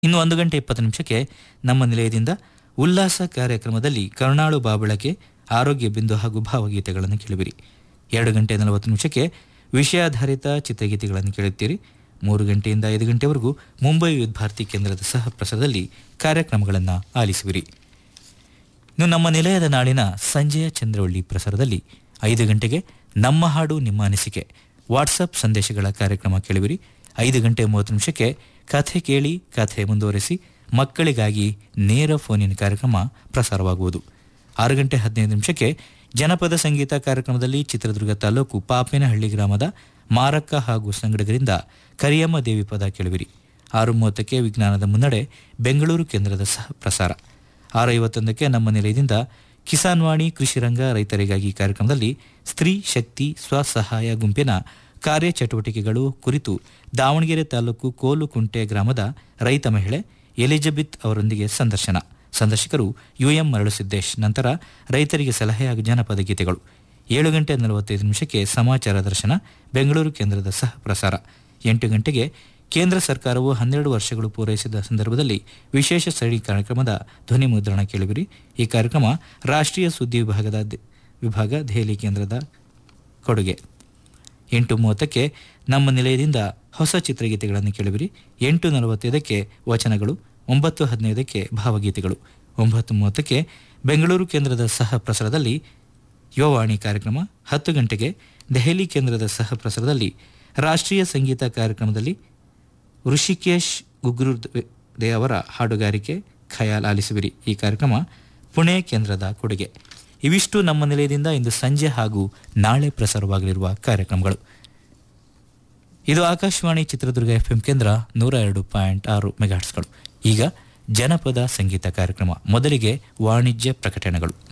ಇನ್ನು ಒಂದು ಗಂಟೆ ಇಪ್ಪತ್ತು ನಿಮಿಷಕ್ಕೆ ನಮ್ಮ ನಿಲಯದಿಂದ ಉಲ್ಲಾಸ ಕಾರ್ಯಕ್ರಮದಲ್ಲಿ ಕರುಣಾಳು ಬಾಬಳಕೆ ಆರೋಗ್ಯ ಬಿಂದು ಹಾಗೂ ಭಾವಗೀತೆಗಳನ್ನು ಕೇಳುವಿರಿ ಎರಡು ಗಂಟೆ ನಲವತ್ತು ನಿಮಿಷಕ್ಕೆ ವಿಷಯಾಧಾರಿತ ಚಿತ್ರಗೀತೆಗಳನ್ನು ಕೇಳುತ್ತೀರಿ ಮೂರು ಗಂಟೆಯಿಂದ ಐದು ಗಂಟೆವರೆಗೂ ಮುಂಬೈ ವಿದ್ಯಾರ್ಥಿ ಕೇಂದ್ರದ ಸಹ ಪ್ರಸಾರದಲ್ಲಿ ಕಾರ್ಯಕ್ರಮಗಳನ್ನು ಆಲಿಸುವಿರಿ ಇನ್ನು ನಮ್ಮ ನಿಲಯದ ನಾಳಿನ ಸಂಜೆಯ ಚಂದ್ರವಳ್ಳಿ ಪ್ರಸಾರದಲ್ಲಿ ಐದು ಗಂಟೆಗೆ ನಮ್ಮ ಹಾಡು ನಿಮ್ಮ ಅನಿಸಿಕೆ ವಾಟ್ಸಪ್ ಸಂದೇಶಗಳ ಕಾರ್ಯಕ್ರಮ ಕೇಳುವಿರಿ ಐದು ಗಂಟೆ ಮೂವತ್ತು ನಿಮಿಷಕ್ಕೆ ಕಥೆ ಕೇಳಿ ಕಥೆ ಮುಂದುವರೆಸಿ ಮಕ್ಕಳಿಗಾಗಿ ನೇರ ಫೋನಿನ ಕಾರ್ಯಕ್ರಮ ಪ್ರಸಾರವಾಗುವುದು ಆರು ಗಂಟೆ ಹದಿನೈದು ನಿಮಿಷಕ್ಕೆ ಜನಪದ ಸಂಗೀತ ಕಾರ್ಯಕ್ರಮದಲ್ಲಿ ಚಿತ್ರದುರ್ಗ ತಾಲೂಕು ಪಾಪೇನಹಳ್ಳಿ ಗ್ರಾಮದ ಮಾರಕ್ಕ ಹಾಗೂ ಸಂಗಡಿಗರಿಂದ ಕರಿಯಮ್ಮ ದೇವಿ ಪದ ಕೇಳುವಿರಿ ಆರು ಮೂವತ್ತಕ್ಕೆ ವಿಜ್ಞಾನದ ಮುನ್ನಡೆ ಬೆಂಗಳೂರು ಕೇಂದ್ರದ ಸಹ ಪ್ರಸಾರ ಆರು ಐವತ್ತೊಂದಕ್ಕೆ ನಮ್ಮ ನಿಲಯದಿಂದ ಕಿಸಾನ್ ವಾಣಿ ಕೃಷಿ ರಂಗ ರೈತರಿಗಾಗಿ ಕಾರ್ಯಕ್ರಮದಲ್ಲಿ ಸ್ತ್ರೀ ಶಕ್ತಿ ಸ್ವಸಹಾಯ ಗುಂಪಿನ ಕಾರ್ಯಚಟುವಟಿಕೆಗಳು ಕುರಿತು ದಾವಣಗೆರೆ ತಾಲೂಕು ಕೋಲುಕುಂಟೆ ಗ್ರಾಮದ ರೈತ ಮಹಿಳೆ ಎಲಿಜಬೆತ್ ಅವರೊಂದಿಗೆ ಸಂದರ್ಶನ ಸಂದರ್ಶಕರು ಯುಎಂ ಮರಳುಸಿದ್ದೇಶ್ ನಂತರ ರೈತರಿಗೆ ಸಲಹೆ ಹಾಗೂ ಜನಪದ ಗೀತೆಗಳು ಏಳು ಗಂಟೆ ನಲವತ್ತೈದು ನಿಮಿಷಕ್ಕೆ ಸಮಾಚಾರ ದರ್ಶನ ಬೆಂಗಳೂರು ಕೇಂದ್ರದ ಸಹ ಪ್ರಸಾರ ಎಂಟು ಗಂಟೆಗೆ ಕೇಂದ್ರ ಸರ್ಕಾರವು ಹನ್ನೆರಡು ವರ್ಷಗಳು ಪೂರೈಸಿದ ಸಂದರ್ಭದಲ್ಲಿ ವಿಶೇಷ ಸರಣಿ ಕಾರ್ಯಕ್ರಮದ ಧ್ವನಿ ಮುದ್ರಣ ಕೇಳುವಿರಿ ಈ ಕಾರ್ಯಕ್ರಮ ರಾಷ್ಟ್ರೀಯ ಸುದ್ದಿ ವಿಭಾಗದ ದೆ- ವಿಭಾಗ ದೆಹಲಿ ಕೇಂದ್ರದ ಕೊಡುಗೆ ಎಂಟು ಮೂವತ್ತಕ್ಕೆ ನಮ್ಮ ನಿಲಯದಿಂದ ಹೊಸ ಚಿತ್ರಗೀತೆಗಳನ್ನು ಕೇಳುವಿರಿ ಎಂಟು ನಲವತ್ತೈದಕ್ಕೆ ವಚನಗಳು ಒಂಬತ್ತು ಹದಿನೈದಕ್ಕೆ ಭಾವಗೀತೆಗಳು ಒಂಬತ್ತು ಮೂವತ್ತಕ್ಕೆ ಬೆಂಗಳೂರು ಕೇಂದ್ರದ ಸಹ ಪ್ರಸಾರದಲ್ಲಿ ಯುವವಾಣಿ ಕಾರ್ಯಕ್ರಮ ಹತ್ತು ಗಂಟೆಗೆ ದೆಹಲಿ ಕೇಂದ್ರದ ಸಹ ಪ್ರಸಾರದಲ್ಲಿ ರಾಷ್ಟ್ರೀಯ ಸಂಗೀತ ಕಾರ್ಯಕ್ರಮದಲ್ಲಿ ಋಷಿಕೇಶ್ ಗುಗ್ರುದೆ ಅವರ ಹಾಡುಗಾರಿಕೆ ಖಯಾಲ್ ಆಲಿಸುವಿರಿ ಈ ಕಾರ್ಯಕ್ರಮ ಪುಣೆ ಕೇಂದ್ರದ ಕೊಡುಗೆ ಇವಿಷ್ಟು ನಮ್ಮ ನಿಲಯದಿಂದ ಇಂದು ಸಂಜೆ ಹಾಗೂ ನಾಳೆ ಪ್ರಸಾರವಾಗಲಿರುವ ಕಾರ್ಯಕ್ರಮಗಳು ಇದು ಆಕಾಶವಾಣಿ ಚಿತ್ರದುರ್ಗ ಎಫ್ಎಂ ಕೇಂದ್ರ ನೂರ ಎರಡು ಪಾಯಿಂಟ್ ಆರು ಮೆಗಾಟ್ಸ್ಗಳು ಈಗ ಜನಪದ ಸಂಗೀತ ಕಾರ್ಯಕ್ರಮ ಮೊದಲಿಗೆ ವಾಣಿಜ್ಯ ಪ್ರಕಟಣೆಗಳು